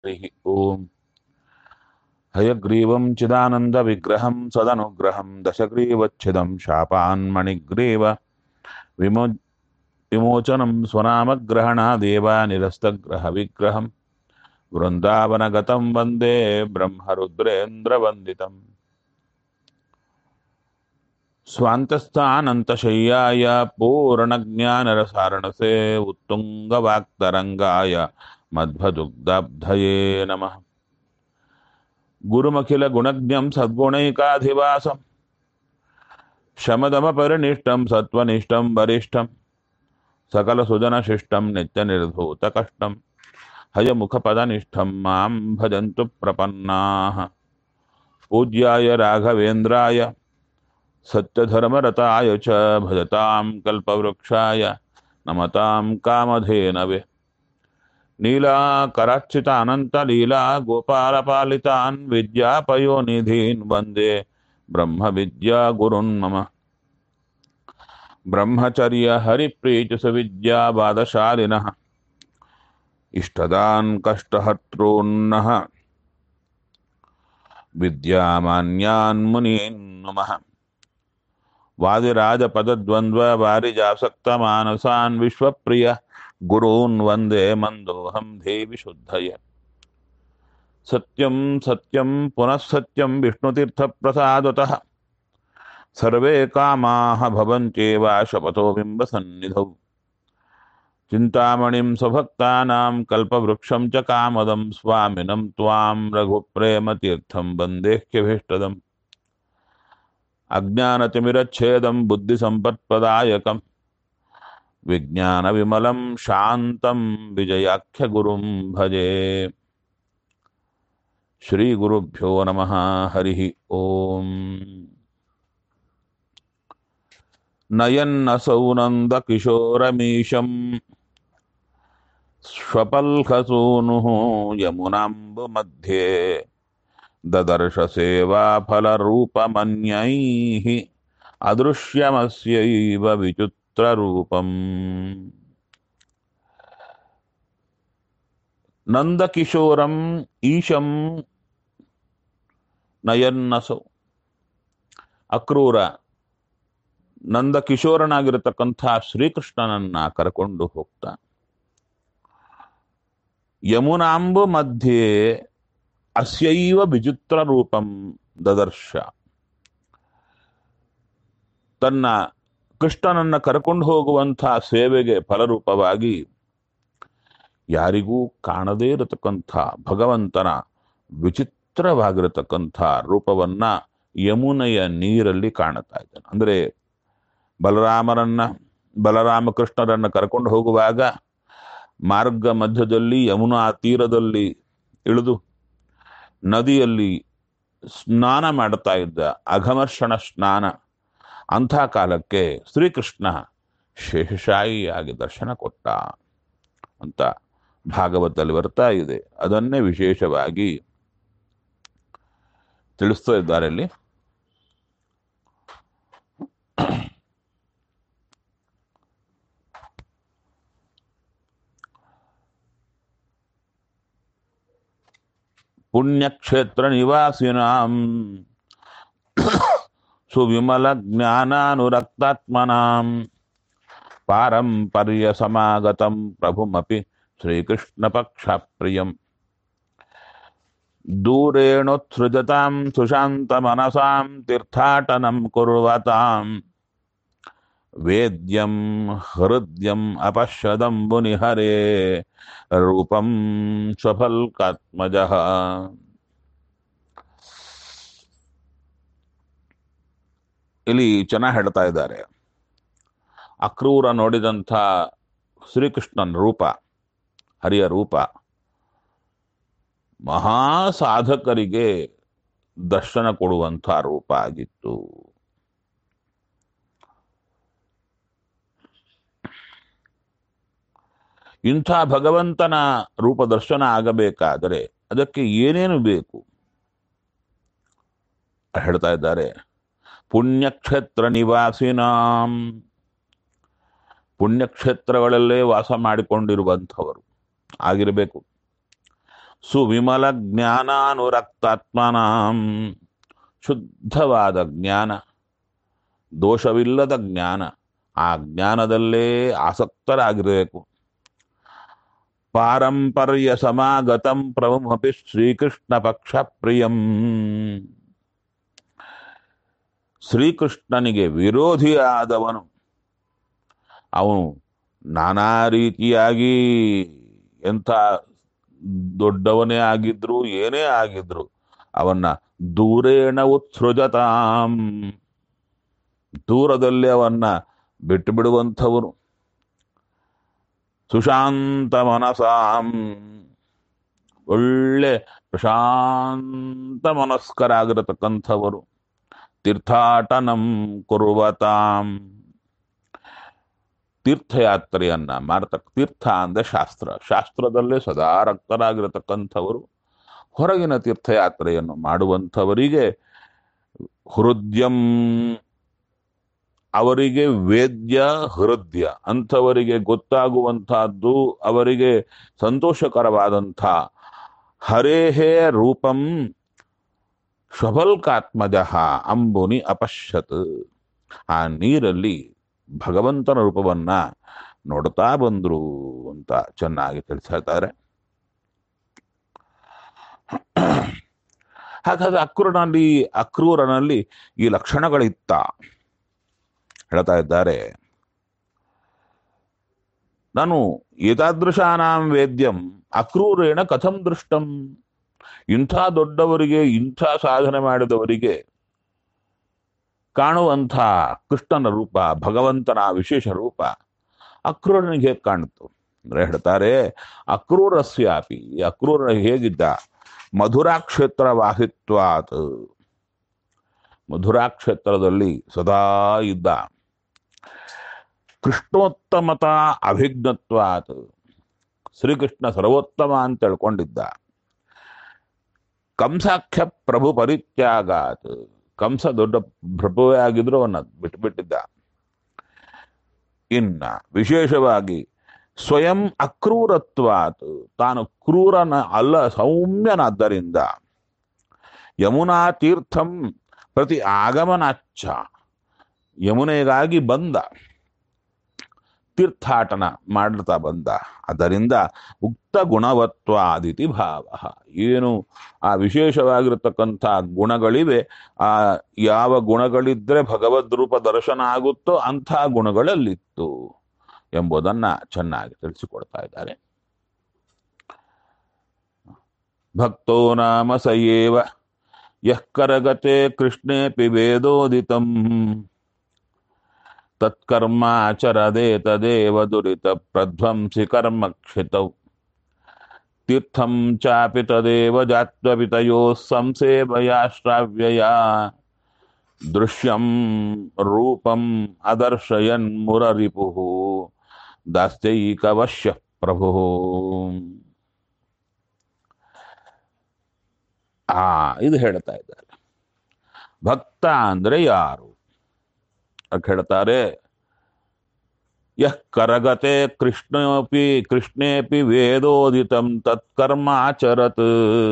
हरिः ओम् हयग्रीवं चिदानन्दविग्रहं सदनुग्रहं दशग्रीवच्छिदं शापान्मणिग्रीव विमो विमोचनं स्वनामग्रहणादेव निरस्तग्रहविग्रहं वृन्दावनगतं वन्दे ब्रह्मरुद्रेन्द्रवन्दितम् स्वान्तस्थानन्तशय्याय पूर्णज्ञानरसारणसे उत्तुङ्गवाक्तरङ्गाय मध्वदुग्धब्धये नमः गुरुमखिलगुणज्ञं सद्गुणैकाधिवासं शमदमपरिनिष्टं सत्त्वनिष्ठं वरिष्ठं सकलसुजनशिष्टं नित्यनिर्धूतकष्टं हयमुखपदनिष्ठं मां भजन्तु प्रपन्नाः पूज्याय राघवेन्द्राय सत्यधर्मरताय च भजतां कल्पवृक्षाय नमतां कामधेनवे नीलाकरार्चितानन्तलीला गोपालपालितान् विद्यापयोनिधीन् वन्दे ब्रह्मविद्यागुरुन् मम ब्रह्मचर्यहरिप्रीतिसुविद्याबादशालिनः इष्टदान् कष्टहर्तॄन्नः विद्यामान्यान् मुनीन् नुमः वादिराजपदद्वन्द्ववारिजासक्तमानसान् विश्वप्रिय गुरून् वन्दे मन्दोऽहं देवि शुद्धये सत्यं सत्यं पुनः सत्यं विष्णुतीर्थप्रसादतः सर्वे कामाः भवन्त्येव शपथो बिम्बसन्निधौ चिन्तामणिं स्वभक्तानां कल्पवृक्षं च कामदं स्वामिनं त्वां रघुप्रेमतीर्थं वन्देह्यभीष्टदम् अज्ञानतिमिरच्छेदं बुद्धिसम्पत्प्रदायकं विज्ञानविमलं शान्तं विजयाख्यगुरुं भजे श्रीगुरुभ्यो नमः हरिः ॐ नयन्नसौ नन्दकिशोरमीशम् स्वपल्खसूनुः यमुनाम्बुमध्ये ददर्श सेवाफलरूपमन्यैः अदृश्यमस्यैव विचित्ररूपम् ನಂದಕಿಶೋರಂ ಈಶಂ ನಯನ್ನಸೌ ಅಕ್ರೂರ ನಂದಕಿಶೋರನಾಗಿರತಕ್ಕಂಥ ಶ್ರೀಕೃಷ್ಣನನ್ನ ಕರ್ಕೊಂಡು ಹೋಗ್ತಾ ಯಮುನಾಂಬು ಮಧ್ಯೆ ಅಸ್ಯೈವ ವಿಚಿತ್ರ ರೂಪಂ ದದರ್ಶ ತನ್ನ ಕೃಷ್ಣನನ್ನ ಕರ್ಕೊಂಡು ಹೋಗುವಂಥ ಸೇವೆಗೆ ಫಲರೂಪವಾಗಿ ಯಾರಿಗೂ ಕಾಣದೇ ಇರತಕ್ಕಂಥ ಭಗವಂತನ ವಿಚಿತ್ರವಾಗಿರತಕ್ಕಂಥ ರೂಪವನ್ನ ಯಮುನೆಯ ನೀರಲ್ಲಿ ಕಾಣುತ್ತಾ ಇದ್ದಾನೆ ಅಂದರೆ ಬಲರಾಮರನ್ನ ಬಲರಾಮಕೃಷ್ಣರನ್ನ ಕರ್ಕೊಂಡು ಹೋಗುವಾಗ ಮಾರ್ಗ ಮಧ್ಯದಲ್ಲಿ ಯಮುನಾ ತೀರದಲ್ಲಿ ಇಳಿದು ನದಿಯಲ್ಲಿ ಸ್ನಾನ ಮಾಡುತ್ತಾ ಇದ್ದ ಅಘಮರ್ಷಣ ಸ್ನಾನ ಅಂಥ ಕಾಲಕ್ಕೆ ಶ್ರೀಕೃಷ್ಣ ಶೇಷಶಾಹಿಯಾಗಿ ದರ್ಶನ ಕೊಟ್ಟ ಅಂತ ಭಾಗವತದಲ್ಲಿ ಬರ್ತಾ ಇದೆ ಅದನ್ನೇ ವಿಶೇಷವಾಗಿ ತಿಳಿಸ್ತಾ ಇದ್ದಾರೆ ಇಲ್ಲಿ ಪುಣ್ಯಕ್ಷೇತ್ರ ನಿವಾಸಿನಾಂ ಸುವಿಮಲ ಜ್ಞಾನಾನುರಕ್ತಾತ್ಮನಾಂ ಪಾರಂಪರ್ಯ ಸಮಾಗತಂ ಪ್ರಭುಮಪಿ ಶ್ರೀಕೃಷ್ಣಪಕ್ಷಪ್ರಿಯಂ ದೂರೇಣೋತ್ಸೃಜತಾಂ ಸುಶಾಂತಮನಸಾಂ ತೀರ್ಥಾಟನಂ ಕುರ್ವತಾಂ ವೇದ್ಯಂ ಹೃದ್ಯಂ ಅಪಶ್ಯದಂ ಮುನಿಹರೇ ರೂಪಂ ಸ್ವಫಲ್ಕಾತ್ಮಜಃ ಇಲ್ಲಿ ಚೆನ್ನಾಗಿ ಹೇಳ್ತಾ ಇದ್ದಾರೆ ಅಕ್ರೂರ ನೋಡಿದಂಥ ಶ್ರೀಕೃಷ್ಣನ ರೂಪ ಹರಿಯ ರೂಪ ಮಹಾ ಸಾಧಕರಿಗೆ ದರ್ಶನ ಕೊಡುವಂಥ ರೂಪ ಆಗಿತ್ತು ಇಂಥ ಭಗವಂತನ ರೂಪ ದರ್ಶನ ಆಗಬೇಕಾದರೆ ಅದಕ್ಕೆ ಏನೇನು ಬೇಕು ಹೇಳ್ತಾ ಇದ್ದಾರೆ ಪುಣ್ಯಕ್ಷೇತ್ರ ನಿವಾಸಿನಾಂ ಪುಣ್ಯಕ್ಷೇತ್ರಗಳಲ್ಲೇ ವಾಸ ಮಾಡಿಕೊಂಡಿರುವಂಥವರು ಆಗಿರಬೇಕು ಸುವಿಮಲ ಜ್ಞಾನಾನುರಕ್ತಾತ್ಮನಾಂ ಶುದ್ಧವಾದ ಜ್ಞಾನ ದೋಷವಿಲ್ಲದ ಜ್ಞಾನ ಆ ಜ್ಞಾನದಲ್ಲೇ ಆಸಕ್ತರಾಗಿರಬೇಕು ಪಾರಂಪರ್ಯ ಸಮಾಗತಂ ಪ್ರಮಪಿ ಶ್ರೀಕೃಷ್ಣ ಪಕ್ಷ ಪ್ರಿಯಂ ಶ್ರೀಕೃಷ್ಣನಿಗೆ ವಿರೋಧಿಯಾದವನು ಅವನು ನಾನಾ ರೀತಿಯಾಗಿ ಎಂಥ ದೊಡ್ಡವನೇ ಆಗಿದ್ರು ಏನೇ ಆಗಿದ್ರು ಅವನ್ನ ದೂರೇಣ ಉತ್ಸೃಜತಾಂ ದೂರದಲ್ಲಿ ಅವನ್ನ ಬಿಟ್ಟು ಬಿಡುವಂಥವನು ಸುಶಾಂತ ಮನಸಾಂ ಒಳ್ಳೆ ಪ್ರಶಾಂತ ಮನಸ್ಕರಾಗಿರತಕ್ಕಂಥವರು ತೀರ್ಥಾಟನಂ ಕುರುವತಾಂ ತೀರ್ಥಯಾತ್ರೆಯನ್ನ ಮಾಡ್ತಕ್ಕ ತೀರ್ಥ ಅಂದ್ರೆ ಶಾಸ್ತ್ರ ಶಾಸ್ತ್ರದಲ್ಲೇ ಸದಾ ರಕ್ತರಾಗಿರತಕ್ಕಂಥವರು ಹೊರಗಿನ ತೀರ್ಥಯಾತ್ರೆಯನ್ನು ಮಾಡುವಂಥವರಿಗೆ ಹೃದಯಂ ಅವರಿಗೆ ವೇದ್ಯ ಹೃದಯ ಅಂಥವರಿಗೆ ಗೊತ್ತಾಗುವಂತಹದ್ದು ಅವರಿಗೆ ಸಂತೋಷಕರವಾದಂಥ ಹರೇಹೇ ರೂಪಂ ಶ್ವಭಲ್ಕಾತ್ಮಜ ಅಂಬುನಿ ಅಪಶ್ಯತ್ ಆ ನೀರಲ್ಲಿ ಭಗವಂತನ ರೂಪವನ್ನ ನೋಡ್ತಾ ಬಂದ್ರು ಅಂತ ಚೆನ್ನಾಗಿ ತಿಳಿಸ್ತಾರೆ ಹಾಗಾದ್ರೆ ಅಕ್ರೂರನಲ್ಲಿ ಅಕ್ರೂರನಲ್ಲಿ ಈ ಲಕ್ಷಣಗಳಿತ್ತ ಹೇಳ್ತಾ ಇದ್ದಾರೆ ನಾನು ಏತಾದೃಶಾನಾಂ ವೇದ್ಯಂ ಅಕ್ರೂರೇಣ ಕಥಂ ದೃಷ್ಟಂ ಇಂಥ ದೊಡ್ಡವರಿಗೆ ಇಂಥ ಸಾಧನೆ ಮಾಡಿದವರಿಗೆ ಕಾಣುವಂಥ ಕೃಷ್ಣನ ರೂಪ ಭಗವಂತನ ವಿಶೇಷ ರೂಪ ಅಕ್ರೂರನಿಗೆ ಹೇಗೆ ಕಾಣಿತು ಅಂದ್ರೆ ಹೇಳ್ತಾರೆ ಅಕ್ರೂರಸ್ಯಾಪಿ ಈ ಅಕ್ರೂರ ಹೇಗಿದ್ದ ಮಧುರಾಕ್ಷೇತ್ರ ವಾಸಿತ್ವಾತ್ ಮಧುರಾಕ್ಷೇತ್ರದಲ್ಲಿ ಸದಾ ಇದ್ದ ಕೃಷ್ಣೋತ್ತಮತಾ ಅಭಿಜ್ಞತ್ವಾತ್ ಶ್ರೀಕೃಷ್ಣ ಸರ್ವೋತ್ತಮ ಅಂತ ತಿಳ್ಕೊಂಡಿದ್ದ ಕಂಸಾಖ್ಯ ಪ್ರಭು ಪರಿತ್ಯಾಗಾತ್ ಕಂಸ ದೊಡ್ಡ ಪ್ರಭುವೇ ಆಗಿದ್ರು ಅವನ್ನ ಬಿಟ್ಟುಬಿಟ್ಟಿದ್ದ ಇನ್ನ ವಿಶೇಷವಾಗಿ ಸ್ವಯಂ ಅಕ್ರೂರತ್ವಾತ್ ತಾನು ಕ್ರೂರನ ಅಲ್ಲ ಸೌಮ್ಯನಾದ್ದರಿಂದ ಯಮುನಾ ತೀರ್ಥಂ ಪ್ರತಿ ಆಗಮನಾಚ್ಚ ಯಮುನೆಗಾಗಿ ಬಂದ ತೀರ್ಥಾಟನ ಮಾಡ್ತಾ ಬಂದ ಅದರಿಂದ ಉಕ್ತ ಗುಣವತ್ವಾದಿತಿ ಭಾವ ಏನು ಆ ವಿಶೇಷವಾಗಿರತಕ್ಕಂಥ ಗುಣಗಳಿವೆ ಆ ಯಾವ ಗುಣಗಳಿದ್ರೆ ಭಗವದ್ ರೂಪ ದರ್ಶನ ಆಗುತ್ತೋ ಅಂಥ ಗುಣಗಳಲ್ಲಿತ್ತು ಎಂಬುದನ್ನ ಚೆನ್ನಾಗಿ ತಿಳಿಸಿಕೊಡ್ತಾ ಇದ್ದಾರೆ ಭಕ್ತೋ ನಾಮ ಸಯೇವ ಯಃ ಕರಗತೆ ಕೃಷ್ಣೇಪಿ ವೇದೋದಿತಂ ತತ್ಕರ್ಮಾಚರದೆ ತದೇವ ದುರಿತ ಪ್ರಧ್ವಂಸಿ ಕರ್ಮಕ್ಷಿತೌ ತೀರ್ಥಂ ಚಾಪಿ ತದೇವ ಜಾತ್ವಪಿತಯೋ ಸಂಸೇವಯಾ ಶ್ರಾವ್ಯಯ ದೃಶ್ಯಂ ರೂಪಂ ಅದರ್ಶಯನ್ ಮುರರಿಪು ದಾಸ್ಯೈಕವಶ್ಯ ಪ್ರಭು ಆ ಇದು ಹೇಳ್ತಾ ಇದ್ದಾರೆ ಭಕ್ತ ಅಂದ್ರೆ ಯಾರು ಅಂತ ಹೇಳ್ತಾರೆ ಯಃ ಕರಗತೆ ಕೃಷ್ಣಪಿ ಕೃಷ್ಣೇಪಿ ವೇದೋದಿತಂ ತತ್ಕರ್ಮ ಆಚರತ್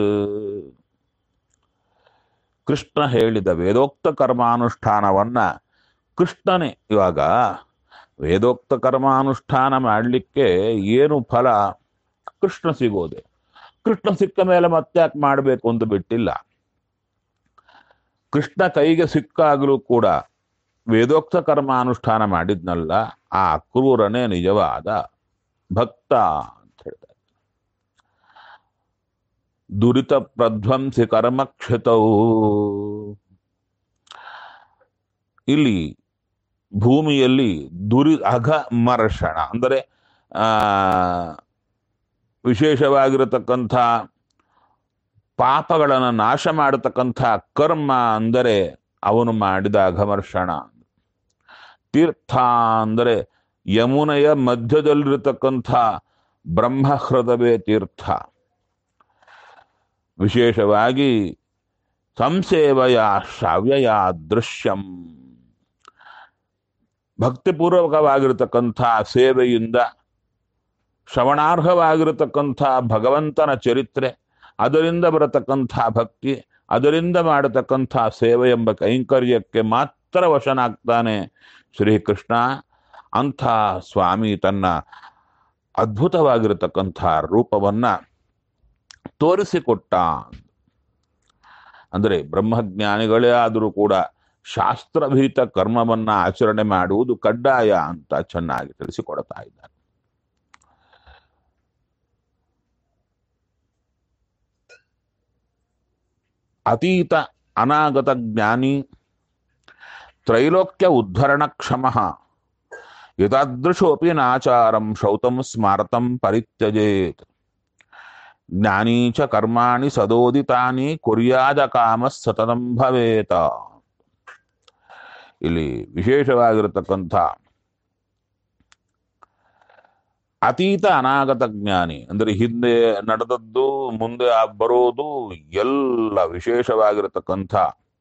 ಕೃಷ್ಣ ಹೇಳಿದ ವೇದೋಕ್ತ ಕರ್ಮಾನುಷ್ಠಾನವನ್ನ ಕೃಷ್ಣನೇ ಇವಾಗ ವೇದೋಕ್ತ ಕರ್ಮಾನುಷ್ಠಾನ ಮಾಡಲಿಕ್ಕೆ ಏನು ಫಲ ಕೃಷ್ಣ ಸಿಗೋದೆ ಕೃಷ್ಣ ಸಿಕ್ಕ ಮೇಲೆ ಮತ್ತೆ ಯಾಕೆ ಮಾಡಬೇಕು ಅಂತ ಬಿಟ್ಟಿಲ್ಲ ಕೃಷ್ಣ ಕೈಗೆ ಸಿಕ್ಕಾಗಲೂ ಕೂಡ ವೇದೋಕ್ತ ಕರ್ಮಾನುಷ್ಠಾನ ಮಾಡಿದ್ನಲ್ಲ ಆ ಅಕ್ರೂರನೇ ನಿಜವಾದ ಭಕ್ತ ಅಂತ ಹೇಳ್ತಾರೆ ದುರಿತ ಪ್ರಧ್ವಂಸಿ ಕರ್ಮಕ್ಷತವು ಇಲ್ಲಿ ಭೂಮಿಯಲ್ಲಿ ದುರಿ ಅಘ ಮರ್ಷಣ ಅಂದರೆ ಆ ವಿಶೇಷವಾಗಿರತಕ್ಕಂಥ ಪಾಪಗಳನ್ನು ನಾಶ ಮಾಡತಕ್ಕಂಥ ಕರ್ಮ ಅಂದರೆ ಅವನು ಮಾಡಿದ ಅಘಮರ್ಷಣ ತೀರ್ಥ ಅಂದರೆ ಯಮುನೆಯ ಮಧ್ಯದಲ್ಲಿರತಕ್ಕಂಥ ಬ್ರಹ್ಮಹೃದವೇ ತೀರ್ಥ ವಿಶೇಷವಾಗಿ ಸಂಸೇವಯ ಶ್ರಾವ್ಯಯ ದೃಶ್ಯಂ ಭಕ್ತಿಪೂರ್ವಕವಾಗಿರತಕ್ಕಂಥ ಸೇವೆಯಿಂದ ಶ್ರವಣಾರ್ಹವಾಗಿರತಕ್ಕಂಥ ಭಗವಂತನ ಚರಿತ್ರೆ ಅದರಿಂದ ಬರತಕ್ಕಂಥ ಭಕ್ತಿ ಅದರಿಂದ ಮಾಡತಕ್ಕಂಥ ಸೇವೆ ಎಂಬ ಕೈಂಕರ್ಯಕ್ಕೆ ಮಾತ್ರ ವಶನಾಗ್ತಾನೆ ಶ್ರೀಕೃಷ್ಣ ಅಂಥ ಸ್ವಾಮಿ ತನ್ನ ಅದ್ಭುತವಾಗಿರತಕ್ಕಂಥ ರೂಪವನ್ನ ತೋರಿಸಿಕೊಟ್ಟ ಅಂದರೆ ಬ್ರಹ್ಮಜ್ಞಾನಿಗಳೇ ಆದರೂ ಕೂಡ ಶಾಸ್ತ್ರಭೀತ ಕರ್ಮವನ್ನ ಆಚರಣೆ ಮಾಡುವುದು ಕಡ್ಡಾಯ ಅಂತ ಚೆನ್ನಾಗಿ ತಿಳಿಸಿಕೊಡ್ತಾ ಇದ್ದಾನೆ ಅತೀತ ಅನಾಗತ ಜ್ಞಾನಿ ತ್ರೈಲೋಕ್ಯ ಉದ್ಧರಣ ಕ್ಷಮ ಯಥಾದೃಶೋಪಿ ನಾಚಾರಂ ಶೌತಂ ಸ್ಮಾರತಂ ಪರಿತ್ಯಜೇತ್ ಜ್ಞಾನೀ ಚ ಕರ್ಮಾಣಿ ಸದೋದಿತಾನಿ ಕುರ್ಯಾದ ಕಾಮ ಸತತಂ ಭವೇತ ಇಲ್ಲಿ ವಿಶೇಷವಾಗಿರತಕ್ಕಂಥ ಅತೀತ ಅನಾಗತ ಜ್ಞಾನಿ ಅಂದ್ರೆ ಹಿಂದೆ ನಡೆದದ್ದು ಮುಂದೆ ಆ- ಬರೋದು ಎಲ್ಲ ವಿಶೇಷವಾಗಿರತಕ್ಕಂಥ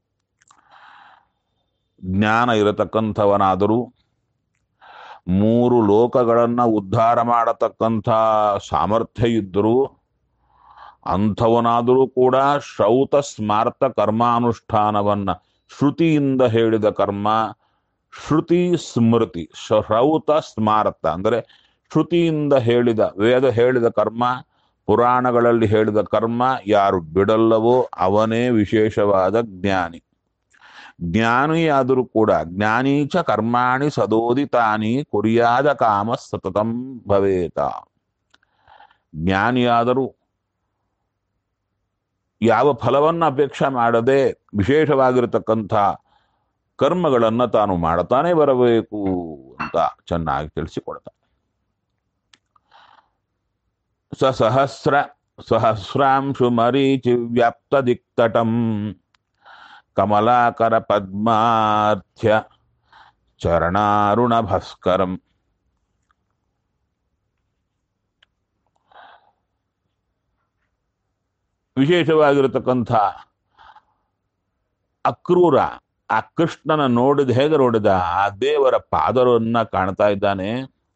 ಜ್ಞಾನ ಇರತಕ್ಕಂಥವನಾದರೂ ಮೂರು ಲೋಕಗಳನ್ನ ಉದ್ಧಾರ ಮಾಡತಕ್ಕಂಥ ಸಾಮರ್ಥ್ಯ ಇದ್ದರೂ ಅಂಥವನಾದರೂ ಕೂಡ ಶ್ರೌತ ಸ್ಮಾರ್ತ ಕರ್ಮಾನುಷ್ಠಾನವನ್ನ ಶ್ರುತಿಯಿಂದ ಹೇಳಿದ ಕರ್ಮ ಶ್ರುತಿ ಸ್ಮೃತಿ ಶ್ರೌತ ಸ್ಮಾರ್ತ ಅಂದರೆ ಶ್ರುತಿಯಿಂದ ಹೇಳಿದ ವೇದ ಹೇಳಿದ ಕರ್ಮ ಪುರಾಣಗಳಲ್ಲಿ ಹೇಳಿದ ಕರ್ಮ ಯಾರು ಬಿಡಲ್ಲವೋ ಅವನೇ ವಿಶೇಷವಾದ ಜ್ಞಾನಿ ಜ್ಞಾನಿಯಾದರೂ ಕೂಡ ಜ್ಞಾನೀಚ ಕರ್ಮಾಣಿ ಸದೋದಿತಾನಿ ಕುರಿಯಾದ ಕಾಮ ಸತತಂ ಭವೇತ ಜ್ಞಾನಿಯಾದರೂ ಯಾವ ಫಲವನ್ನು ಅಪೇಕ್ಷೆ ಮಾಡದೆ ವಿಶೇಷವಾಗಿರತಕ್ಕಂಥ ಕರ್ಮಗಳನ್ನು ತಾನು ಮಾಡ್ತಾನೆ ಬರಬೇಕು ಅಂತ ಚೆನ್ನಾಗಿ ತಿಳಿಸಿಕೊಡ್ತಾನೆ ಸಹಸ್ರ ಸಹಸ್ರಾಂಶು ಮರೀಚಿ ವ್ಯಾಪ್ತ ದಿಕ್ತಟಂ ಕಮಲಾಕರ ಪದ್ಮಾರ್ಥ್ಯ ಚರಣಾರುಣ ಭಾಸ್ಕರಂ ವಿಶೇಷವಾಗಿರತಕ್ಕಂಥ ಅಕ್ರೂರ ಆ ಕೃಷ್ಣನ ನೋಡಿದ ಹೇಗೆ ನೋಡಿದ ಆ ದೇವರ ಪಾದರನ್ನ ಕಾಣ್ತಾ ಇದ್ದಾನೆ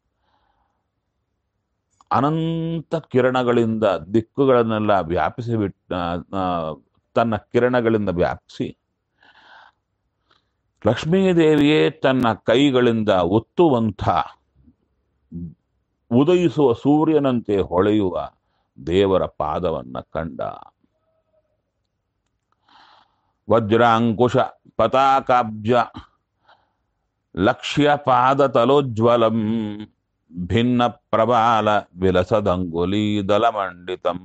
ಅನಂತ ಕಿರಣಗಳಿಂದ ದಿಕ್ಕುಗಳನ್ನೆಲ್ಲ ವ್ಯಾಪಿಸಿ ಬಿಟ್ಟ ಆ, ತನ್ನ ಕಿರಣಗಳಿಂದ ವ್ಯಾಪಿಸಿ ಲಕ್ಷ್ಮೀದೇವಿಯೇ ತನ್ನ ಕೈಗಳಿಂದ ಒತ್ತುವಂಥ ಉದಯಿಸುವ ಸೂರ್ಯನಂತೆ ಹೊಳೆಯುವ ದೇವರ ಪಾದವನ್ನ ಕಂಡ ವಜ್ರಾಂಕುಶ ಪತಾಕಾಬ್ಜ ಲಕ್ಷ್ಯ ಪಾದ ತಲೋಜ್ವಲಂ ಭಿನ್ನ ಪ್ರಬಾಲ ವಿಲಸದಂಗುಲಿ ದಲಮಂಡಿತಂ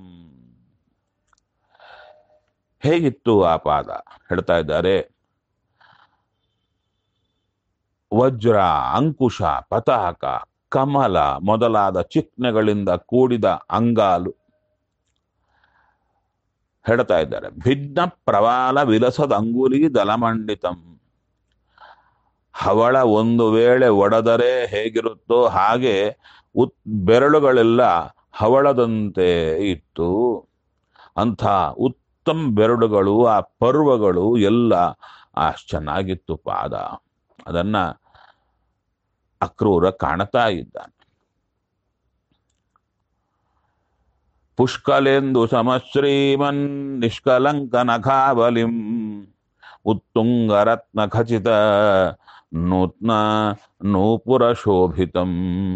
ಹೇಗಿತ್ತು ಆ ಪಾದ ಹೇಳ್ತಾ ಇದ್ದಾರೆ ವಜ್ರ ಅಂಕುಶ ಪತಾಕ ಕಮಲ ಮೊದಲಾದ ಚಿಹ್ನೆಗಳಿಂದ ಕೂಡಿದ ಅಂಗಾಲು ಹೇಳ್ತಾ ಇದ್ದಾರೆ ಭಿನ್ನ ಪ್ರವಾಲ ವಿಲಸದ ಅಂಗುಲಿ ದಲಮಂಡಿತಂ ಹವಳ ಒಂದು ವೇಳೆ ಒಡೆದರೆ ಹೇಗಿರುತ್ತೋ ಹಾಗೆ ಉತ್ ಬೆರಳುಗಳೆಲ್ಲ ಹವಳದಂತೆ ಇತ್ತು ಅಂಥ ಉತ್ತಮ ಬೆರಳುಗಳು ಆ ಪರ್ವಗಳು ಎಲ್ಲ ಅಷ್ಟು ಚೆನ್ನಾಗಿತ್ತು ಪಾದ ಅದನ್ನ ಅಕ್ರೂರ ಕಾಣತಾ ಇದ್ದಾನೆ ಪುಷ್ಕಲೆಂದು ಸಮಶ್ರೀಮನ್ ನಿಷ್ಕಲಂಕ ನಖಾಬಲಿಂ ಉತ್ತುಂಗ ರತ್ನ ಖಚಿತ ನೂತ್ನ ನೂಪುರ ಶೋಭಿತಂ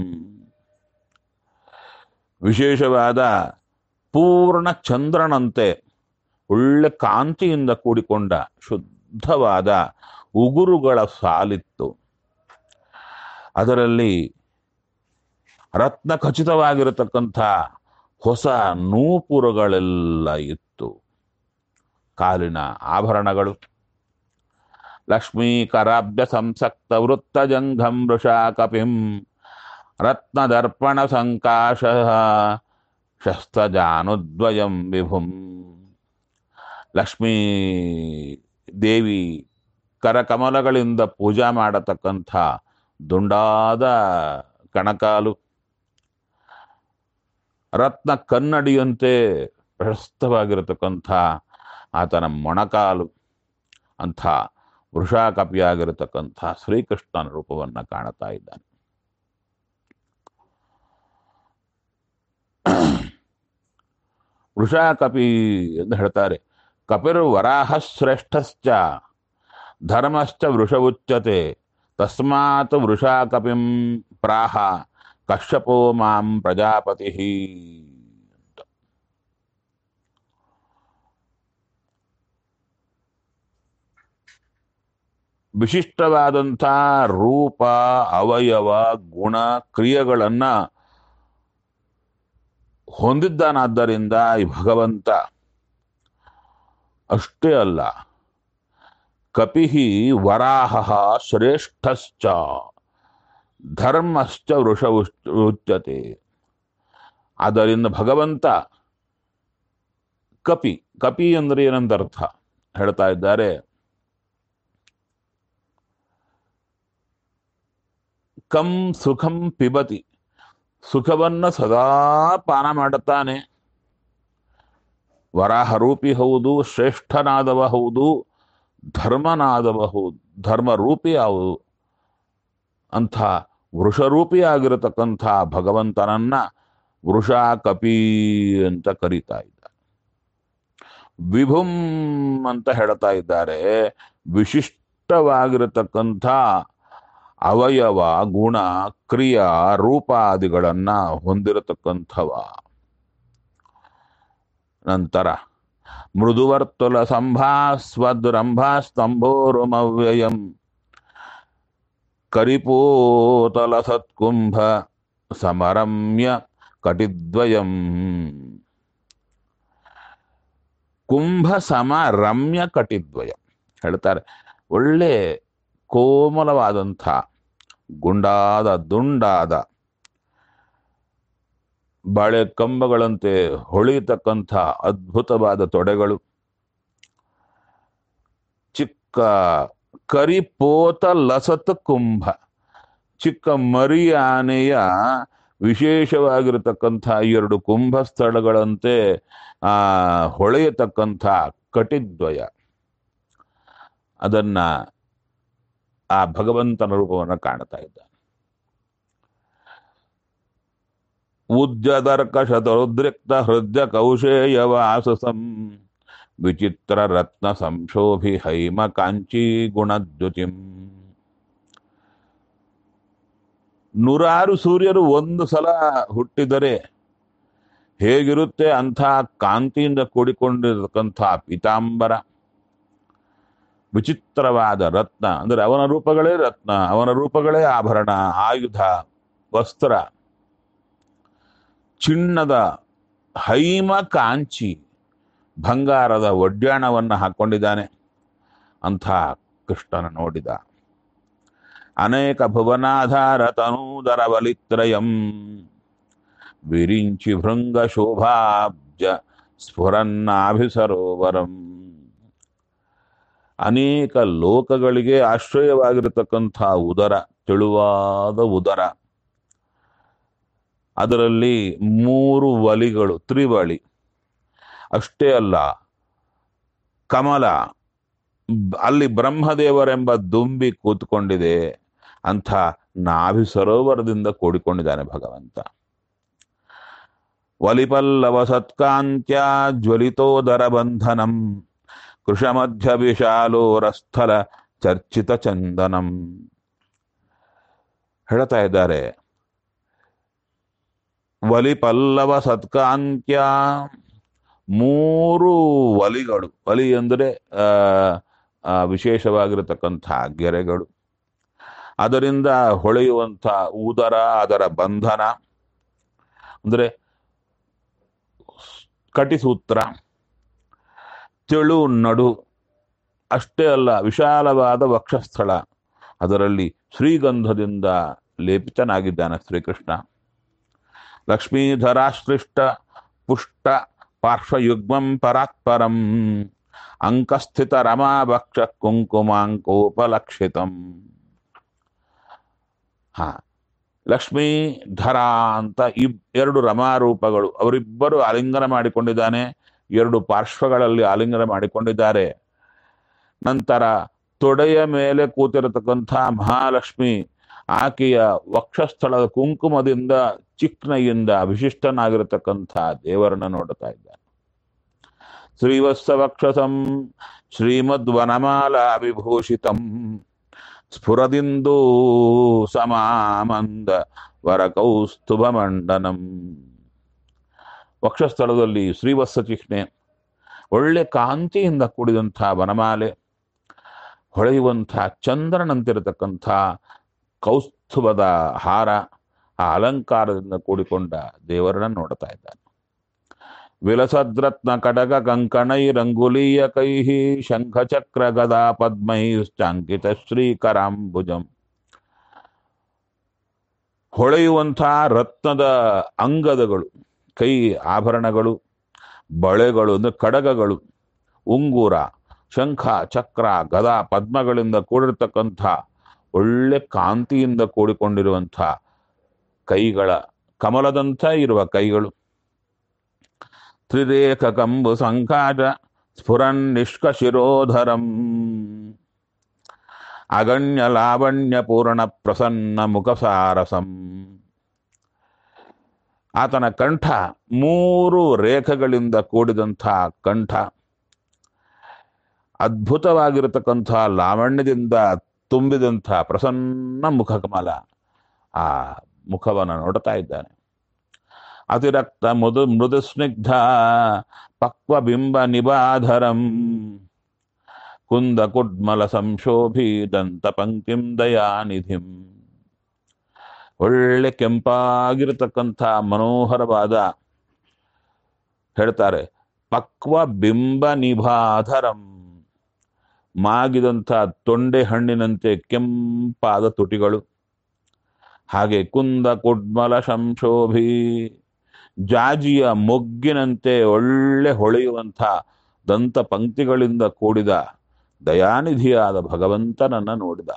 ವಿಶೇಷವಾದ ಪೂರ್ಣ ಚಂದ್ರನಂತೆ ಒಳ್ಳೆ ಕಾಂತಿಯಿಂದ ಕೂಡಿಕೊಂಡ ಶುದ್ಧವಾದ ಉಗುರುಗಳ ಸಾಲಿತ್ತು ಅದರಲ್ಲಿ ರತ್ನ ಖಚಿತವಾಗಿರತಕ್ಕಂಥ ಹೊಸ ನೂಪುರಗಳೆಲ್ಲ ಇತ್ತು ಕಾಲಿನ ಆಭರಣಗಳು ಲಕ್ಷ್ಮೀಕರಾಬ್ಜ ಸಂಸಕ್ತ ವೃತ್ತ ಜಂಘಂ ವೃಷಾ ಕಪಿಂ ರತ್ನದರ್ಪಣ ಸಂಕಾಶ ಶಸ್ತ್ರಜಾನುದ್ವಯಂ ವಿಭುಂ ಲಕ್ಷ್ಮೀ ದೇವಿ ಕರಕಮಲಗಳಿಂದ ಪೂಜಾ ಮಾಡತಕ್ಕಂಥ ದುಂಡಾದ ಕಣಕಾಲು ರತ್ನ ಕನ್ನಡಿಯಂತೆ ಪ್ರಶಸ್ತವಾಗಿರತಕ್ಕಂಥ ಆತನ ಮೊಣಕಾಲು ಅಂಥ ವೃಷಾಕಪಿಯಾಗಿರತಕ್ಕಂಥ ಶ್ರೀಕೃಷ್ಣನ ರೂಪವನ್ನ ಕಾಣುತ್ತಾ ಇದ್ದಾನೆ ವೃಷಾಕಪಿ ಎಂದು ಹೇಳ್ತಾರೆ ಕಪಿರ್ ವರಾಹ ಶ್ರೇಷ್ಠಶ್ಚ ಧರ್ಮಶ್ಚ ವೃಷವುಚ್ಯತೆ ತಸ್ಮಾತ್ ವೃಷಾಕಪಿಂ ಪ್ರಾಹ ಕಶ್ಯಪೋ ಮಾಂ ಪ್ರಜಾಪತಿ ಅಂತ ವಿಶಿಷ್ಟವಾದಂಥ ರೂಪ ಅವಯವ ಗುಣ ಕ್ರಿಯೆಗಳನ್ನ ಹೊಂದಿದ್ದಾನಾದ್ದರಿಂದ ಈ ಭಗವಂತ ಅಷ್ಟೇ ಅಲ್ಲ ಕಪಿಹಿ ವರಾಹ ಶ್ರೇಷ್ಠಶ್ಚ ಧರ್ಮಶ್ಚ ವೃಷ ಉಚ್ಯತೆ ಆದ್ದರಿಂದ ಭಗವಂತ ಕಪಿ ಕಪಿ ಅಂದ್ರೆ ಏನಂತ ಅರ್ಥ ಹೇಳ್ತಾ ಇದ್ದಾರೆ ಕಂ ಸುಖಂ ಪಿಬತಿ ಸುಖವನ್ನ ಸದಾ ಪಾನ ಮಾಡುತ್ತಾನೆ ವರಾಹರೂಪಿ ಹೌದು ಶ್ರೇಷ್ಠನಾದವ ಹೌದು ಧರ್ಮನಾದವ ಹೌದು ಧರ್ಮರೂಪಿ ಹೌದು ಅಂಥ ವೃಷರೂಪಿ ಆಗಿರತಕ್ಕಂಥ ಭಗವಂತನನ್ನ ವೃಷ ಕಪಿ ಅಂತ ಕರೀತಾ ಇದ್ದಾರೆ ವಿಭುಂ ಅಂತ ಹೇಳ್ತಾ ಇದ್ದಾರೆ ವಿಶಿಷ್ಟವಾಗಿರತಕ್ಕಂಥ ಅವಯವ ಗುಣ ಕ್ರಿಯಾ ರೂಪಾದಿಗಳನ್ನ ಹೊಂದಿರತಕ್ಕಂಥವ ನಂತರ ಮೃದುವರ್ತುಲ ಸಂಭಾಸ್ವದ್ರಂಭಾ ಸ್ತಂಭೋರುಮವ್ಯಯಂ ಕರಿಪೋತಲ ಸತ್ಕುಂಭ ಸಮರಮ್ಯ ಕಟಿದ್ವಯಂ ಕುಂಭ ಸಮ ರಮ್ಯ ಕಟಿದ್ವಯ ಹೇಳ್ತಾರೆ ಒಳ್ಳೆ ಕೋಮಲವಾದಂಥ ಗುಂಡಾದ ದುಂಡಾದ ಬಾಳೆ ಕಂಬಗಳಂತೆ ಹೊಳೆಯತಕ್ಕಂಥ ಅದ್ಭುತವಾದ ತೊಡೆಗಳು ಚಿಕ್ಕ ಕರಿಪೋತ ಲಸತ್ ಕುಂಭ ಚಿಕ್ಕ ಮರಿ ಆನೆಯ ವಿಶೇಷವಾಗಿರತಕ್ಕಂಥ ಎರಡು ಕುಂಭ ಸ್ಥಳಗಳಂತೆ ಆ ಹೊಳೆಯತಕ್ಕಂಥ ಕಟಿದ್ವಯ ಅದನ್ನ ಆ ಭಗವಂತನ ರೂಪವನ್ನು ಕಾಣ್ತಾ ಇದ್ದಾನೆ ಉದ್ಯದರ್ಕ ಶತರುದ್ರಿಕ್ತ ಹೃದಯ ಕೌಶೇಯ ವಾಸಸಂ ವಿಚಿತ್ರ ರತ್ನ ಸಂಶೋಭಿ ಹೈಮ ಕಾಂಚಿ ಗುಣದ್ಯುತಿಂ ನೂರಾರು ಸೂರ್ಯರು ಒಂದು ಸಲ ಹುಟ್ಟಿದರೆ ಹೇಗಿರುತ್ತೆ ಅಂಥ ಕಾಂತಿಯಿಂದ ಕೂಡಿಕೊಂಡಿರತಕ್ಕಂಥ ಪೀತಾಂಬರ ವಿಚಿತ್ರವಾದ ರತ್ನ ಅಂದರೆ ಅವನ ರೂಪಗಳೇ ರತ್ನ ಅವನ ರೂಪಗಳೇ ಆಭರಣ ಆಯುಧ ವಸ್ತ್ರ ಚಿನ್ನದ ಹೈಮ ಕಾಂಚಿ ಬಂಗಾರದ ಒಡ್ಯಾಣವನ್ನು ಹಾಕೊಂಡಿದ್ದಾನೆ ಅಂಥ ಕೃಷ್ಣನ ನೋಡಿದ ಅನೇಕ ಭುವನಾಧಾರ ತನೂದರ ಬಲಿತ್ರಯಂ ವಿರಿಂಚಿ ಭೃಂಗ ಶೋಭಾಬ್ಜ ಸ್ಫುರನ್ನಾಭಿಸರೋವರಂ ಅನೇಕ ಲೋಕಗಳಿಗೆ ಆಶ್ರಯವಾಗಿರತಕ್ಕಂಥ ಉದರ ತೆಳುವಾದ ಉದರ ಅದರಲ್ಲಿ ಮೂರು ವಲಿಗಳು ತ್ರಿವಳಿ ಅಷ್ಟೇ ಅಲ್ಲ ಕಮಲ ಬ್- ಅಲ್ಲಿ ಬ್ರಹ್ಮದೇವರೆಂಬ ದುಂಬಿ ಕೂತ್ಕೊಂಡಿದೆ ಅಂಥ ನಾಭಿ ಸರೋವರದಿಂದ ಕೂಡಿಕೊಂಡಿದ್ದಾನೆ ಭಗವಂತ ವಲಿಪಲ್ಲವ ಸತ್ಕಾಂತ್ಯ ಜ್ವಲಿತೋದರ ಬಂಧನಂ ಕೃಷಮಧ್ಯ ವಿಶಾಲೋರಸ್ಥಲ ಚರ್ಚಿತ ಚಂದನಂ ಹೇಳ್ತಾ ಇದ್ದಾರೆ ವಲಿಪಲ್ಲವ ಸತ್ಕಾಂತ್ಯ ಮೂರು ಒಲಿಗಳು ಒಲಿ ಅಂದರೆ ಆ, ಆ, ವಿಶೇಷವಾಗಿರತಕ್ಕಂಥ ಗೆರೆಗಳು ಅದರಿಂದ ಹೊಳೆಯುವಂಥ ಉದರ ಅದರ ಬಂಧನ ಅಂದರೆ ಕಟಿಸೂತ್ರ ತೆಳು ನಡು ಅಷ್ಟೇ ಅಲ್ಲ ವಿಶಾಲವಾದ ವಕ್ಷಸ್ಥಳ ಅದರಲ್ಲಿ ಶ್ರೀಗಂಧದಿಂದ ಲೇಪಿತನಾಗಿದ್ದಾನೆ ಶ್ರೀಕೃಷ್ಣ ಲಕ್ಷ್ಮೀಧರಾಶ್ಲಿಷ್ಟ ಪುಷ್ಟ ಪಾರ್ಶ್ವಯುಗ್ಮಂ ಪರಾತ್ಪರಂ ಅಂಕಸ್ಥಿತ ರಮಾಭಕ್ಷ ಕುಂಕುಮಾಂಕೋಪಲಕ್ಷಿತಂ ಹಾ ಲಕ್ಷ್ಮೀ ಧರ ಅಂತ ಇಬ್ ಎರಡು ರಮಾರೂಪಗಳು ಅವರಿಬ್ಬರು ಆಲಿಂಗನ ಮಾಡಿಕೊಂಡಿದ್ದಾನೆ ಎರಡು ಪಾರ್ಶ್ವಗಳಲ್ಲಿ ಆಲಿಂಗನ ಮಾಡಿಕೊಂಡಿದ್ದಾರೆ ನಂತರ ತೊಡೆಯ ಮೇಲೆ ಕೂತಿರತಕ್ಕಂಥ ಮಹಾಲಕ್ಷ್ಮಿ ಆಕೆಯ ವಕ್ಷಸ್ಥಳದ ಕುಂಕುಮದಿಂದ ಚಿಕ್ನೆಯಿಂದ ವಿಶಿಷ್ಟನಾಗಿರತಕ್ಕಂಥ ದೇವರನ್ನ ನೋಡುತ್ತಾ ಇದ್ದಾನೆ ಶ್ರೀವತ್ಸವಕ್ಷಸಂ ಶ್ರೀಮದ್ವನಮಾಲಾ ವಿಭೂಷಿತಂ ಸ್ಫುರದಿಂದೂ ಸಮಾಮಂದ ವರಕೌಸ್ತುಭಮಂಡನಂ ವಕ್ಷಸ್ಥಳದಲ್ಲಿ ಶ್ರೀವತ್ಸ ಚಿಹ್ನೆ ಒಳ್ಳೆ ಕಾಂತಿಯಿಂದ ಕೂಡಿದಂಥ ವನಮಾಲೆ ಹೊಳೆಯುವಂಥ ಚಂದ್ರನಂತಿರತಕ್ಕಂಥ ಕೌಸ್ತುಭದ ಹಾರ ಆ ಅಲಂಕಾರದಿಂದ ಕೂಡಿಕೊಂಡ ದೇವರನ್ನ ನೋಡ್ತಾ ಇದ್ದಾನೆ ವಿಲಸದ್ರತ್ನ ಕಡಗ ಕಂಕಣೈರಂಗುಲೀಯ ಕೈಃ ಶಂಖಚಕ್ರ ಗದಾ ಪದ್ಮೈಶ್ಚಾಂಕಿತ ಶ್ರೀಕರಾಂಬುಜಂ ಹೊಳೆಯುವಂಥ ರತ್ನದ ಅಂಗದಗಳು ಕೈ ಆಭರಣಗಳು ಬಳೆಗಳು ಅಂದ್ರೆ ಕಡಗಗಳು ಉಂಗುರ ಶಂಖ ಚಕ್ರ ಗದಾ ಪದ್ಮಗಳಿಂದ ಕೂಡಿರ್ತಕ್ಕಂಥ ಒಳ್ಳೆ ಕಾಂತಿಯಿಂದ ಕೂಡಿಕೊಂಡಿರುವಂಥ ಕೈಗಳ ಕಮಲದಂಥ ಇರುವ ಕೈಗಳು ತ್ರಿರೇಖ ಕಂಬು ಸಂಕಾಟ ಸ್ಫುರನ್ ನಿಷ್ಕಶಿರೋಧರಂ ಅಗಣ್ಯ ಲಾವಣ್ಯ ಪೂರ್ಣ ಪ್ರಸನ್ನ ಮುಖಸಾರಸಂ ಆತನ ಕಂಠ ಮೂರು ರೇಖೆಗಳಿಂದ ಕೂಡಿದಂಥ ಕಂಠ ಅದ್ಭುತವಾಗಿರತಕ್ಕಂಥ ಲಾವಣ್ಯದಿಂದ ತುಂಬಿದಂಥ ಪ್ರಸನ್ನ ಮುಖಕಮಲ ಆ ಮುಖವನ್ನು ನೋಡ್ತಾ ಇದ್ದಾನೆ ಅತಿರಕ್ತ ಮೃದು ಮೃದು ಸ್ನಿಗ್ಧ ಪಕ್ವ ಬಿಂಬ ನಿಬಾಧರಂ ಕುಂದ ಕುಡ್ಮಲ ಸಂಶೋಭಿ ದಂತ ಪಂಕ್ತಿಂ ದಯಾನಿಧಿಂ ಒಳ್ಳೆ ಕೆಂಪಾಗಿರತಕ್ಕಂಥ ಮನೋಹರವಾದ ಹೇಳ್ತಾರೆ ಪಕ್ವ ಬಿಂಬ ನಿಭಾಧರಂ ಮಾಗಿದಂಥ ತೊಂಡೆ ಹಣ್ಣಿನಂತೆ ಕೆಂಪಾದ ತುಟಿಗಳು ಹಾಗೆ ಕುಂದ ಕುಡ್ಮಲ ಸಂಶೋಭಿ ಜಾಜಿಯ ಮೊಗ್ಗಿನಂತೆ ಒಳ್ಳೆ ಹೊಳೆಯುವಂಥ ದಂತ ಪಂಕ್ತಿಗಳಿಂದ ಕೂಡಿದ ದಯಾನಿಧಿಯಾದ ಭಗವಂತನನ್ನ ನೋಡಿದ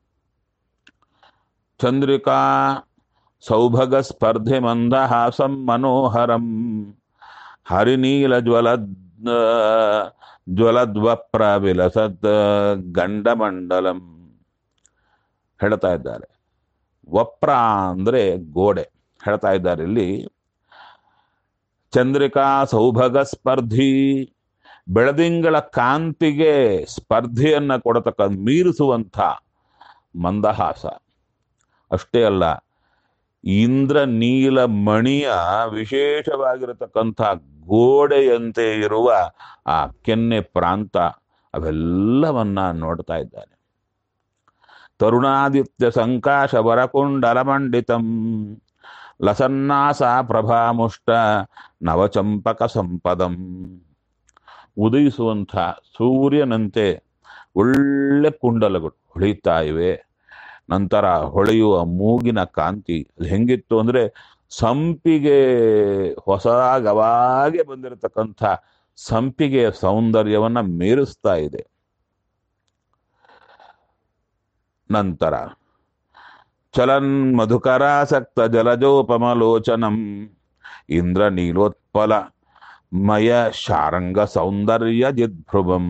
ಚಂದ್ರಿಕಾ ಸೌಭಗ ಸ್ಪರ್ಧೆ ಮಂದಹಾಸಂ ಮನೋಹರಂ ಹರಿನೀಲ ಜ್ವಲ ಜ್ವಲದ್ವಪ್ರ ವಿಲಸದ್ ಗಂಡಮಂಡಲಂ ಹೇಳ್ತಾ ಇದ್ದಾರೆ ವಪ್ರ ಅಂದ್ರೆ ಗೋಡೆ ಹೇಳ್ತಾ ಇದ್ದಾರೆ ಇಲ್ಲಿ ಚಂದ್ರಿಕಾ ಸೌಭಗ ಸ್ಪರ್ಧಿ ಬೆಳದಿಂಗಳ ಕಾಂತಿಗೆ ಸ್ಪರ್ಧೆಯನ್ನ ಕೊಡತಕ್ಕ ಮೀರಿಸುವಂಥ ಮಂದಹಾಸ ಅಷ್ಟೇ ಅಲ್ಲ ಇಂದ್ರ ನೀಲ ಮಣಿಯ ವಿಶೇಷವಾಗಿರತಕ್ಕಂಥ ಗೋಡೆಯಂತೆ ಇರುವ ಆ ಕೆನ್ನೆ ಪ್ರಾಂತ ಅವೆಲ್ಲವನ್ನ ನೋಡ್ತಾ ಇದ್ದಾನೆ ತರುಣಾದಿತ್ಯ ಸಂಕಾಶ ವರಕುಂಡಲಮಂಡಿತಂ ಲಸನ್ನಾಸ ಪ್ರಭಾಮುಷ್ಟ ನವಚಂಪಕ ಸಂಪದಂ ಉದಯಿಸುವಂಥ ಸೂರ್ಯನಂತೆ ಒಳ್ಳೆ ಕುಂಡಲಗಳು ಹೊಳಿತಾ ಇವೆ ನಂತರ ಹೊಳೆಯುವ ಮೂಗಿನ ಕಾಂತಿ ಅದು ಹೆಂಗಿತ್ತು ಅಂದ್ರೆ ಸಂಪಿಗೆ ಹೊಸಗವಾಗೆ ಬಂದಿರತಕ್ಕಂಥ ಸಂಪಿಗೆಯ ಸೌಂದರ್ಯವನ್ನ ಮೀರಿಸ್ತಾ ಇದೆ ನಂತರ ಚಲನ್ ಮಧುಕರಾಸಕ್ತ ಜಲಜೋಪಮಲೋಚನಂ ಇಂದ್ರ ನೀಲೋತ್ಪಲ ಮಯ ಶಾರಂಗ ಸೌಂದರ್ಯ ಜಿದ್ಭ್ರುವಂ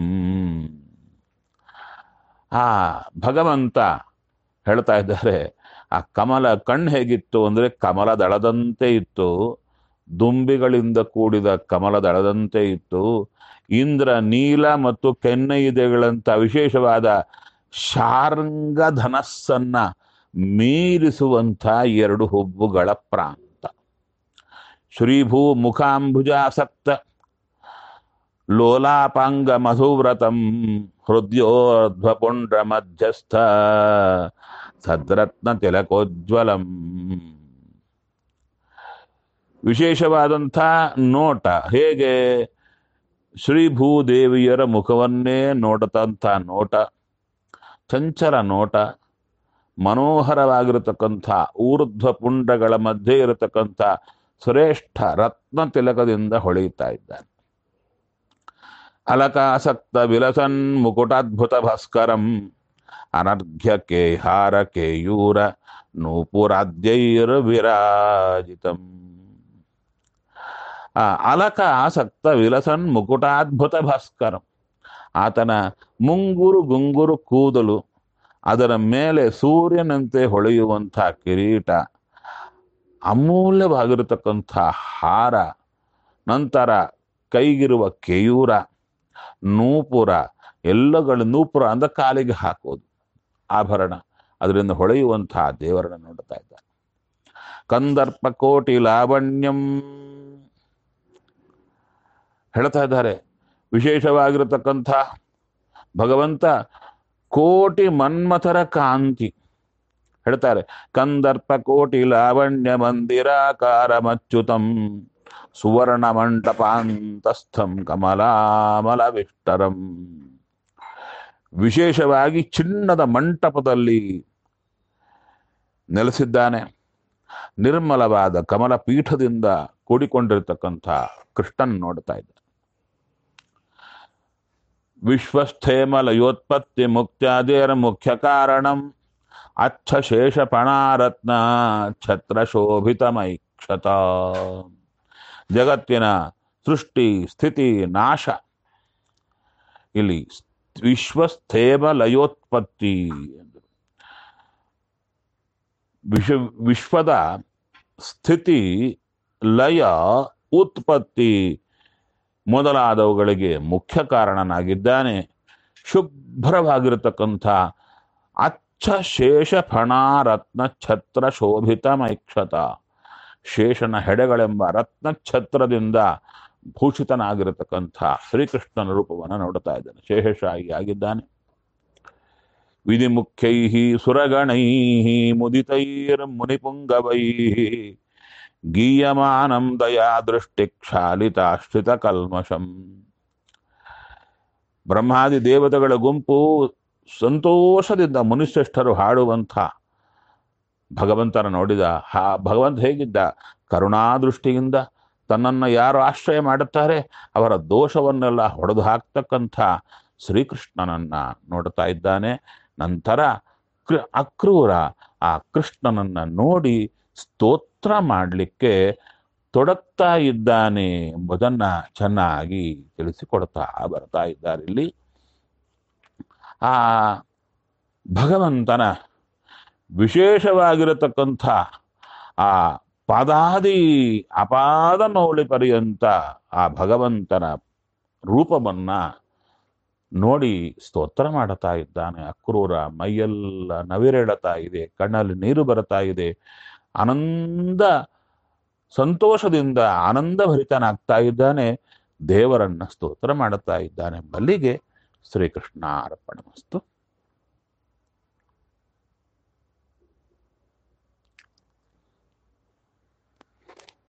ಆ ಭಗವಂತ ಹೇಳ್ತಾ ಇದ್ದಾರೆ ಆ ಕಮಲ ಕಣ್ಣು ಹೇಗಿತ್ತು ಅಂದ್ರೆ ಕಮಲ ದಳದಂತೆ ಇತ್ತು ದುಂಬಿಗಳಿಂದ ಕೂಡಿದ ಕಮಲ ದಳದಂತೆ ಇತ್ತು ಇಂದ್ರ ನೀಲ ಮತ್ತು ಕೆನ್ನೈದೆಗಳಂತ ವಿಶೇಷವಾದ ಶಾರ್ಂಗ ಧನಸ್ಸನ್ನ ಮೀರಿಸುವಂಥ ಎರಡು ಹುಬ್ಬುಗಳ ಪ್ರಾಂತ ಶ್ರೀಭೂ ಮುಖಾಂಬುಜಾಸಕ್ತ ಲೋಲಾಪಾಂಗ ಮಧುವ್ರತಂ ಹೃದಯೋರ್ಧ್ವಪುಂಡ್ರ ಮಧ್ಯಸ್ಥ ಸದ್ರತ್ನ ತಿಲಕೋಜ್ವಲಂ ವಿಶೇಷವಾದಂಥ ನೋಟ ಹೇಗೆ ಶ್ರೀಭೂದೇವಿಯರ ಮುಖವನ್ನೇ ನೋಡತಂಥ ನೋಟ ಚಂಚಲ ನೋಟ ಮನೋಹರವಾಗಿರತಕ್ಕಂಥ ಊರ್ಧ್ವ ಪುಂಡಗಳ ಮಧ್ಯೆ ಇರತಕ್ಕಂಥ ಶ್ರೇಷ್ಠ ರತ್ನ ತಿಲಕದಿಂದ ಹೊಳೆಯುತ್ತಾ ಇದ್ದಾನೆ ಅಲಕಾಸಕ್ತ ವಿಲಸನ್ ಮುಕುಟಾದ್ಭುತ ಭಾಸ್ಕರಂ ಅನರ್ಘ್ಯ ಕೇಹಾರ ಕೇಯೂರ ನೂಪುರಾದ್ಯೈರ್ ವಿರಾಜಿತಂ ಆ ಅಲಕ ಆಸಕ್ತ ವಿಲಸನ್ ಮುಕುಟಾದ್ಭುತ ಭಾಸ್ಕರಂ ಆತನ ಮುಂಗುರು ಗುಂಗುರು ಕೂದಲು ಅದರ ಮೇಲೆ ಸೂರ್ಯನಂತೆ ಹೊಳೆಯುವಂಥ ಕಿರೀಟ ಅಮೂಲ್ಯವಾಗಿರತಕ್ಕಂಥ ಹಾರ ನಂತರ ಕೈಗಿರುವ ಕೇಯೂರ ನೂಪುರ ಎಲ್ಲಗಳು ನೂಪುರ ಅಂದ ಕಾಲಿಗೆ ಹಾಕೋದು ಆಭರಣ ಅದರಿಂದ ಹೊಳೆಯುವಂತಹ ದೇವರನ್ನು ನೋಡ್ತಾ ಇದ್ದಾರೆ ಕಂದರ್ಪ ಕೋಟಿ ಲಾವಣ್ಯಂ ಹೇಳ್ತಾ ಇದ್ದಾರೆ ವಿಶೇಷವಾಗಿರತಕ್ಕಂಥ ಭಗವಂತ ಕೋಟಿ ಮನ್ಮಥರ ಕಾಂತಿ ಹೇಳ್ತಾರೆ ಕಂದರ್ಪ ಕೋಟಿ ಲಾವಣ್ಯ ಮಂದಿರಾಕಾರ ಮಚ್ಯುತಂ ಸುವರ್ಣ ಮಂಟಪಾಂತಸ್ಥಂ ಕಮಲಾಮಲ ವಿಷ್ಟರಂ ವಿಶೇಷವಾಗಿ ಚಿನ್ನದ ಮಂಟಪದಲ್ಲಿ ನೆಲೆಸಿದ್ದಾನೆ ನಿರ್ಮಲವಾದ ಕಮಲ ಪೀಠದಿಂದ ಕೂಡಿಕೊಂಡಿರತಕ್ಕಂಥ ಕೃಷ್ಣನ್ ನೋಡ್ತಾ ಇದ್ದ ವಿಶ್ವಸ್ಥೇಮಲಯೋತ್ಪತ್ತಿ ಮುಕ್ತ್ಯಾದೇರ ಮುಖ್ಯ ಕಾರಣಂ ಅಚ್ಛ ಶೇಷ ಪಣಾರತ್ನ ಛತ್ರ ಶೋಭಿತಮೈಕ್ಷತ ಜಗತ್ತಿನ ಸೃಷ್ಟಿ ಸ್ಥಿತಿ ನಾಶ ಇಲ್ಲಿ ವಿಶ್ವಸ್ಥೇಮ ಲಯೋತ್ಪತ್ತಿ ಎಂದರು ವಿಶ್ವ ವಿಶ್ವದ ಸ್ಥಿತಿ ಲಯ ಉತ್ಪತ್ತಿ ಮೊದಲಾದವುಗಳಿಗೆ ಮುಖ್ಯ ಕಾರಣನಾಗಿದ್ದಾನೆ ಶುಭ್ರವಾಗಿರತಕ್ಕಂಥ ಅಚ್ಚ ಶೇಷ ಫಣಾರತ್ನ ಛತ್ರ ಶೋಭಿತ ಮೈಕ್ಷತ ಶೇಷನ ಹೆಡೆಗಳೆಂಬ ರತ್ನ ಛತ್ರದಿಂದ ಭೂಷಿತನಾಗಿರತಕ್ಕಂಥ ಶ್ರೀಕೃಷ್ಣನ ರೂಪವನ್ನು ನೋಡ್ತಾ ಇದ್ದಾನೆ ಶೇಷಶಾಹಿ ಆಗಿದ್ದಾನೆ ವಿಧಿಮುಖ್ಯೈ ಸುರಗಣೈ ಮುದಿತೈರ್ ಮುನಿಪುಂಗವೈ ಗೀಯಮಾನಂ ದಯಾ ದೃಷ್ಟಿ ಕ್ಷಾಲಿತಾಶ್ರಿತ ಕಲ್ಮಷಂ ಬ್ರಹ್ಮಾದಿ ದೇವತೆಗಳ ಗುಂಪು ಸಂತೋಷದಿಂದ ಮುನಿಶ್ರೇಷ್ಠರು ಹಾಡುವಂಥ ಭಗವಂತನ ನೋಡಿದ ಹಾ ಭಗವಂತ ಹೇಗಿದ್ದ ಕರುಣಾದೃಷ್ಟಿಯಿಂದ ತನ್ನನ್ನು ಯಾರು ಆಶ್ರಯ ಮಾಡುತ್ತಾರೆ ಅವರ ದೋಷವನ್ನೆಲ್ಲ ಹೊಡೆದು ಹಾಕ್ತಕ್ಕಂಥ ಶ್ರೀಕೃಷ್ಣನನ್ನ ನೋಡ್ತಾ ಇದ್ದಾನೆ ನಂತರ ಕೃ ಅಕ್ರೂರ ಆ ಕೃಷ್ಣನನ್ನ ನೋಡಿ ಸ್ತೋತ್ರ ಮಾಡಲಿಕ್ಕೆ ತೊಡಗ್ತಾ ಇದ್ದಾನೆ ಎಂಬುದನ್ನ ಚೆನ್ನಾಗಿ ತಿಳಿಸಿಕೊಡ್ತಾ ಬರ್ತಾ ಇದ್ದಾರೆ ಇಲ್ಲಿ ಆ ಭಗವಂತನ ವಿಶೇಷವಾಗಿರತಕ್ಕಂಥ ಆ ಪಾದಾದಿ ಅಪಾದ ಮೌಳಿ ಪರ್ಯಂತ ಆ ಭಗವಂತನ ರೂಪವನ್ನ ನೋಡಿ ಸ್ತೋತ್ರ ಮಾಡುತ್ತಾ ಇದ್ದಾನೆ ಅಕ್ರೂರ ಮೈಯೆಲ್ಲ ನವಿರೆಳತಾ ಇದೆ ಕಣ್ಣಲ್ಲಿ ನೀರು ಬರ್ತಾ ಇದೆ ಆನಂದ ಸಂತೋಷದಿಂದ ಆನಂದ ಭರಿತನಾಗ್ತಾ ಇದ್ದಾನೆ ದೇವರನ್ನ ಸ್ತೋತ್ರ ಮಾಡುತ್ತಾ ಇದ್ದಾನೆ ಬಲ್ಲಿಗೆ ಶ್ರೀಕೃಷ್ಣ ಅರ್ಪಣ ಮಸ್ತು